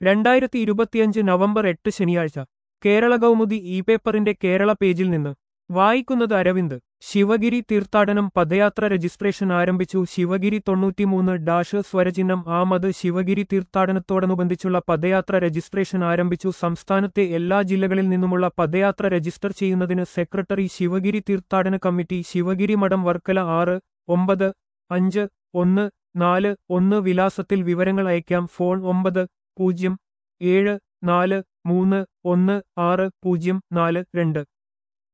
രണ്ടായിരത്തി ഇരുപത്തിയഞ്ച് നവംബർ എട്ട് ശനിയാഴ്ച കേരള കൗമുദി ഇ പേപ്പറിന്റെ കേരള പേജിൽ നിന്ന് വായിക്കുന്നത് അരവിന്ദ് ശിവഗിരി തീർത്ഥാടനം പദയാത്ര രജിസ്ട്രേഷൻ ആരംഭിച്ചു ശിവഗിരി തൊണ്ണൂറ്റിമൂന്ന് ഡാഷ് സ്വരചിഹ്നം ആമത് ശിവഗിരി തീർത്ഥാടനത്തോടനുബന്ധിച്ചുള്ള പദയാത്ര രജിസ്ട്രേഷൻ ആരംഭിച്ചു സംസ്ഥാനത്തെ എല്ലാ ജില്ലകളിൽ നിന്നുമുള്ള പദയാത്ര രജിസ്റ്റർ ചെയ്യുന്നതിന് സെക്രട്ടറി ശിവഗിരി തീർത്ഥാടന കമ്മിറ്റി ശിവഗിരി മഠം വർക്കല ആറ് ഒമ്പത് അഞ്ച് ഒന്ന് നാല് ഒന്ന് വിലാസത്തിൽ വിവരങ്ങൾ അയക്കാം ഫോൺ ഒമ്പത് പൂജ്യം ഏഴ് നാല് മൂന്ന് ഒന്ന് ആറ് പൂജ്യം നാല് രണ്ട്